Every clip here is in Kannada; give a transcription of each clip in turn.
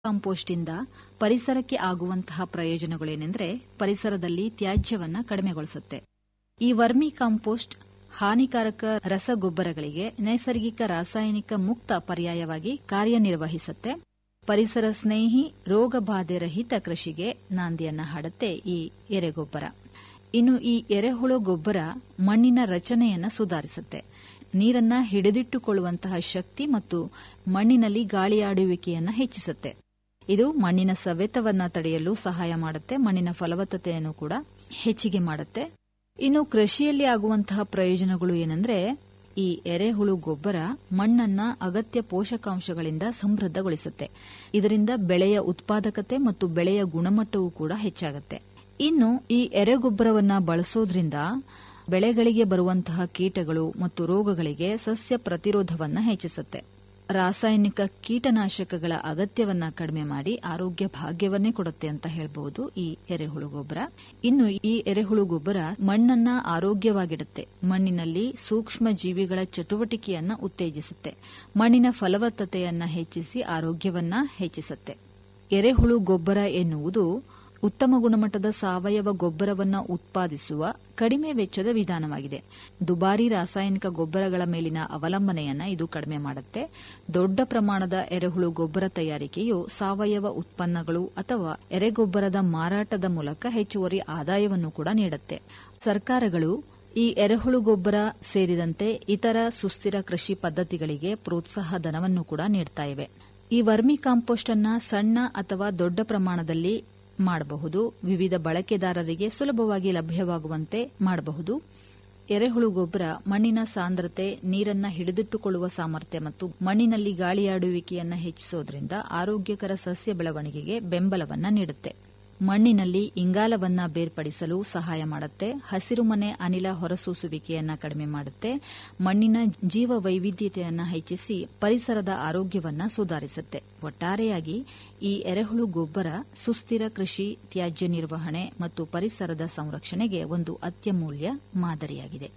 ಕಾಂಪೋಸ್ಟಿಂದ ಪರಿಸರಕ್ಕೆ ಆಗುವಂತಹ ಪ್ರಯೋಜನಗಳೇನೆಂದರೆ ಪರಿಸರದಲ್ಲಿ ತ್ಯಾಜ್ಯವನ್ನ ಕಡಿಮೆಗೊಳಿಸುತ್ತೆ ಈ ವರ್ಮಿ ಕಾಂಪೋಸ್ಟ್ ಹಾನಿಕಾರಕ ರಸಗೊಬ್ಬರಗಳಿಗೆ ನೈಸರ್ಗಿಕ ರಾಸಾಯನಿಕ ಮುಕ್ತ ಪರ್ಯಾಯವಾಗಿ ಕಾರ್ಯನಿರ್ವಹಿಸುತ್ತೆ ಪರಿಸರ ಸ್ನೇಹಿ ರೋಗ ಬಾಧೆ ರಹಿತ ಕೃಷಿಗೆ ನಾಂದಿಯನ್ನ ಹಾಡುತ್ತೆ ಈ ಎರೆಗೊಬ್ಬರ ಇನ್ನು ಈ ಎರೆಹುಳು ಗೊಬ್ಬರ ಮಣ್ಣಿನ ರಚನೆಯನ್ನ ಸುಧಾರಿಸುತ್ತೆ ನೀರನ್ನ ಹಿಡಿದಿಟ್ಟುಕೊಳ್ಳುವಂತಹ ಶಕ್ತಿ ಮತ್ತು ಮಣ್ಣಿನಲ್ಲಿ ಗಾಳಿಯಾಡುವಿಕೆಯನ್ನ ಹೆಚ್ಚಿಸುತ್ತೆ ಇದು ಮಣ್ಣಿನ ಸವೆತವನ್ನ ತಡೆಯಲು ಸಹಾಯ ಮಾಡುತ್ತೆ ಮಣ್ಣಿನ ಫಲವತ್ತತೆಯನ್ನು ಕೂಡ ಹೆಚ್ಚಿಗೆ ಮಾಡುತ್ತೆ ಇನ್ನು ಕೃಷಿಯಲ್ಲಿ ಆಗುವಂತಹ ಪ್ರಯೋಜನಗಳು ಏನಂದ್ರೆ ಈ ಎರೆಹುಳು ಗೊಬ್ಬರ ಮಣ್ಣನ್ನ ಅಗತ್ಯ ಪೋಷಕಾಂಶಗಳಿಂದ ಸಮೃದ್ಧಗೊಳಿಸುತ್ತೆ ಇದರಿಂದ ಬೆಳೆಯ ಉತ್ಪಾದಕತೆ ಮತ್ತು ಬೆಳೆಯ ಗುಣಮಟ್ಟವೂ ಕೂಡ ಹೆಚ್ಚಾಗುತ್ತೆ ಇನ್ನು ಈ ಎರೆಗೊಬ್ಬರವನ್ನ ಬಳಸೋದ್ರಿಂದ ಬೆಳೆಗಳಿಗೆ ಬರುವಂತಹ ಕೀಟಗಳು ಮತ್ತು ರೋಗಗಳಿಗೆ ಸಸ್ಯ ಪ್ರತಿರೋಧವನ್ನ ಹೆಚ್ಚಿಸುತ್ತೆ ರಾಸಾಯನಿಕ ಕೀಟನಾಶಕಗಳ ಅಗತ್ಯವನ್ನ ಕಡಿಮೆ ಮಾಡಿ ಆರೋಗ್ಯ ಭಾಗ್ಯವನ್ನೇ ಕೊಡುತ್ತೆ ಅಂತ ಹೇಳಬಹುದು ಈ ಎರೆಹುಳು ಗೊಬ್ಬರ ಇನ್ನು ಈ ಎರೆಹುಳು ಗೊಬ್ಬರ ಮಣ್ಣನ್ನ ಆರೋಗ್ಯವಾಗಿಡುತ್ತೆ ಮಣ್ಣಿನಲ್ಲಿ ಸೂಕ್ಷ್ಮ ಜೀವಿಗಳ ಚಟುವಟಿಕೆಯನ್ನ ಉತ್ತೇಜಿಸುತ್ತೆ ಮಣ್ಣಿನ ಫಲವತ್ತತೆಯನ್ನ ಹೆಚ್ಚಿಸಿ ಆರೋಗ್ಯವನ್ನ ಹೆಚ್ಚಿಸುತ್ತೆ ಎರೆಹುಳು ಗೊಬ್ಬರ ಎನ್ನುವುದು ಉತ್ತಮ ಗುಣಮಟ್ಟದ ಸಾವಯವ ಗೊಬ್ಬರವನ್ನ ಉತ್ಪಾದಿಸುವ ಕಡಿಮೆ ವೆಚ್ಚದ ವಿಧಾನವಾಗಿದೆ ದುಬಾರಿ ರಾಸಾಯನಿಕ ಗೊಬ್ಬರಗಳ ಮೇಲಿನ ಅವಲಂಬನೆಯನ್ನ ಇದು ಕಡಿಮೆ ಮಾಡುತ್ತೆ ದೊಡ್ಡ ಪ್ರಮಾಣದ ಎರೆಹುಳು ಗೊಬ್ಬರ ತಯಾರಿಕೆಯು ಸಾವಯವ ಉತ್ಪನ್ನಗಳು ಅಥವಾ ಎರೆಗೊಬ್ಬರದ ಮಾರಾಟದ ಮೂಲಕ ಹೆಚ್ಚುವರಿ ಆದಾಯವನ್ನು ಕೂಡ ನೀಡುತ್ತೆ ಸರ್ಕಾರಗಳು ಈ ಎರೆಹುಳು ಗೊಬ್ಬರ ಸೇರಿದಂತೆ ಇತರ ಸುಸ್ಥಿರ ಕೃಷಿ ಪದ್ಧತಿಗಳಿಗೆ ಪ್ರೋತ್ಸಾಹ ಧನವನ್ನು ಕೂಡ ನೀಡ್ತಾ ಇವೆ ಈ ವರ್ಮಿ ಕಾಂಪೋಸ್ಟ್ ಅನ್ನ ಸಣ್ಣ ಅಥವಾ ದೊಡ್ಡ ಪ್ರಮಾಣದಲ್ಲಿ ಮಾಡಬಹುದು ವಿವಿಧ ಬಳಕೆದಾರರಿಗೆ ಸುಲಭವಾಗಿ ಲಭ್ಯವಾಗುವಂತೆ ಮಾಡಬಹುದು ಎರೆಹುಳು ಗೊಬ್ಬರ ಮಣ್ಣಿನ ಸಾಂದ್ರತೆ ನೀರನ್ನ ಹಿಡಿದಿಟ್ಟುಕೊಳ್ಳುವ ಸಾಮರ್ಥ್ಯ ಮತ್ತು ಮಣ್ಣಿನಲ್ಲಿ ಗಾಳಿಯಾಡುವಿಕೆಯನ್ನ ಹೆಚ್ಚಿಸೋದ್ರಿಂದ ಆರೋಗ್ಯಕರ ಸಸ್ಯ ಬೆಳವಣಿಗೆಗೆ ಬೆಂಬಲವನ್ನ ನೀಡುತ್ತೆ ಮಣ್ಣಿನಲ್ಲಿ ಇಂಗಾಲವನ್ನ ಬೇರ್ಪಡಿಸಲು ಸಹಾಯ ಮಾಡುತ್ತೆ ಹಸಿರುಮನೆ ಅನಿಲ ಹೊರಸೂಸುವಿಕೆಯನ್ನ ಕಡಿಮೆ ಮಾಡುತ್ತೆ ಮಣ್ಣಿನ ಜೀವ ವೈವಿಧ್ಯತೆಯನ್ನ ಹೆಚ್ಚಿಸಿ ಪರಿಸರದ ಆರೋಗ್ಯವನ್ನ ಸುಧಾರಿಸುತ್ತೆ ಒಟ್ಟಾರೆಯಾಗಿ ಈ ಎರೆಹುಳು ಗೊಬ್ಬರ ಸುಸ್ಥಿರ ಕೃಷಿ ತ್ಯಾಜ್ಯ ನಿರ್ವಹಣೆ ಮತ್ತು ಪರಿಸರದ ಸಂರಕ್ಷಣೆಗೆ ಒಂದು ಅತ್ಯಮೂಲ್ಯ ಮಾದರಿಯಾಗಿದೆ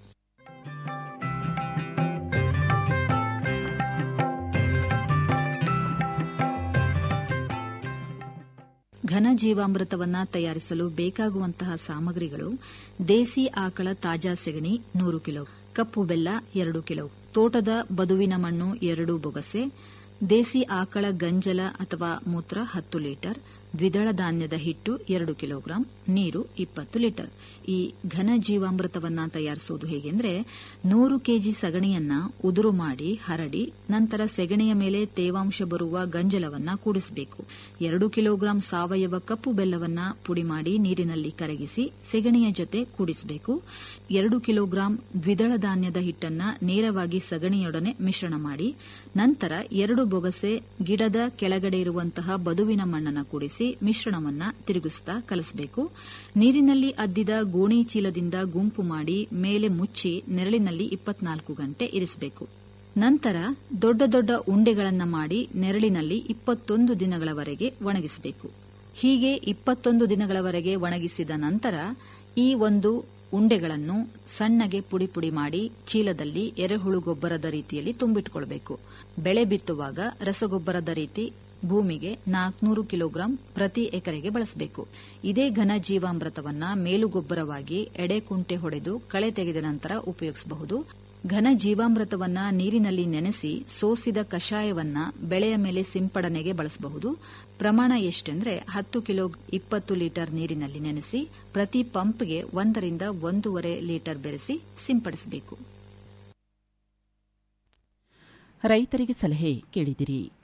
ಘನ ಜೀವಾಮೃತವನ್ನ ತಯಾರಿಸಲು ಬೇಕಾಗುವಂತಹ ಸಾಮಗ್ರಿಗಳು ದೇಸಿ ಆಕಳ ತಾಜಾ ಸೆಗಣಿ ನೂರು ಕಿಲೋ ಕಪ್ಪು ಬೆಲ್ಲ ಎರಡು ಕಿಲೋ ತೋಟದ ಬದುವಿನ ಮಣ್ಣು ಎರಡು ಬೊಗಸೆ ದೇಸಿ ಆಕಳ ಗಂಜಲ ಅಥವಾ ಮೂತ್ರ ಹತ್ತು ಲೀಟರ್ ದ್ವಿದಳ ಧಾನ್ಯದ ಹಿಟ್ಟು ಎರಡು ಕಿಲೋಗ್ರಾಂ ನೀರು ಇಪ್ಪತ್ತು ಲೀಟರ್ ಈ ಘನ ಜೀವಾಮೃತವನ್ನ ತಯಾರಿಸುವುದು ಹೇಗೆಂದ್ರೆ ನೂರು ಕೆಜಿ ಸಗಣಿಯನ್ನ ಉದುರು ಮಾಡಿ ಹರಡಿ ನಂತರ ಸೆಗಣಿಯ ಮೇಲೆ ತೇವಾಂಶ ಬರುವ ಗಂಜಲವನ್ನ ಕೂಡಿಸಬೇಕು ಎರಡು ಕಿಲೋಗ್ರಾಂ ಸಾವಯವ ಕಪ್ಪು ಬೆಲ್ಲವನ್ನ ಪುಡಿ ಮಾಡಿ ನೀರಿನಲ್ಲಿ ಕರಗಿಸಿ ಸೆಗಣಿಯ ಜೊತೆ ಕೂಡಿಸಬೇಕು ಎರಡು ಕಿಲೋಗ್ರಾಂ ದ್ವಿದಳ ಧಾನ್ಯದ ಹಿಟ್ಟನ್ನ ನೇರವಾಗಿ ಸಗಣಿಯೊಡನೆ ಮಿಶ್ರಣ ಮಾಡಿ ನಂತರ ಎರಡು ಬೊಗಸೆ ಗಿಡದ ಕೆಳಗಡೆ ಇರುವಂತಹ ಬದುವಿನ ಮಣ್ಣನ್ನು ಕೂಡಿಸಿ ಮಿಶ್ರಣವನ್ನ ತಿರುಗಿಸ್ತಾ ಕಲಿಸಬೇಕು ನೀರಿನಲ್ಲಿ ಅದ್ದಿದ ಗೋಣಿ ಚೀಲದಿಂದ ಗುಂಪು ಮಾಡಿ ಮೇಲೆ ಮುಚ್ಚಿ ನೆರಳಿನಲ್ಲಿ ಇಪ್ಪತ್ನಾಲ್ಕು ಗಂಟೆ ಇರಿಸಬೇಕು ನಂತರ ದೊಡ್ಡ ದೊಡ್ಡ ಉಂಡೆಗಳನ್ನ ಮಾಡಿ ನೆರಳಿನಲ್ಲಿ ಇಪ್ಪತ್ತೊಂದು ದಿನಗಳವರೆಗೆ ಒಣಗಿಸಬೇಕು ಹೀಗೆ ಇಪ್ಪತ್ತೊಂದು ದಿನಗಳವರೆಗೆ ಒಣಗಿಸಿದ ನಂತರ ಈ ಒಂದು ಉಂಡೆಗಳನ್ನು ಸಣ್ಣಗೆ ಪುಡಿ ಪುಡಿ ಮಾಡಿ ಚೀಲದಲ್ಲಿ ಎರೆಹುಳು ಗೊಬ್ಬರದ ರೀತಿಯಲ್ಲಿ ತುಂಬಿಟ್ಕೊಳ್ಬೇಕು ಬೆಳೆ ಬಿತ್ತುವಾಗ ರಸಗೊಬ್ಬರದ ರೀತಿ ಭೂಮಿಗೆ ನಾಲ್ಕನೂರು ಕಿಲೋಗ್ರಾಂ ಪ್ರತಿ ಎಕರೆಗೆ ಬಳಸಬೇಕು ಇದೇ ಘನ ಜೀವಾಮೃತವನ್ನ ಮೇಲುಗೊಬ್ಬರವಾಗಿ ಎಡೆಕುಂಟೆ ಹೊಡೆದು ಕಳೆ ತೆಗೆದ ನಂತರ ಉಪಯೋಗಿಸಬಹುದು ಘನ ಜೀವಾಮೃತವನ್ನ ನೀರಿನಲ್ಲಿ ನೆನೆಸಿ ಸೋಸಿದ ಕಷಾಯವನ್ನ ಬೆಳೆಯ ಮೇಲೆ ಸಿಂಪಡಣೆಗೆ ಬಳಸಬಹುದು ಪ್ರಮಾಣ ಎಷ್ಟೆಂದ್ರೆ ಹತ್ತು ಕಿಲೋ ಇಪ್ಪತ್ತು ಲೀಟರ್ ನೀರಿನಲ್ಲಿ ನೆನೆಸಿ ಪ್ರತಿ ಪಂಪ್ಗೆ ಒಂದರಿಂದ ಒಂದೂವರೆ ಲೀಟರ್ ಬೆರೆಸಿ ಸಿಂಪಡಿಸಬೇಕು ರೈತರಿಗೆ ಸಲಹೆ ಕೇಳಿದಿರಿ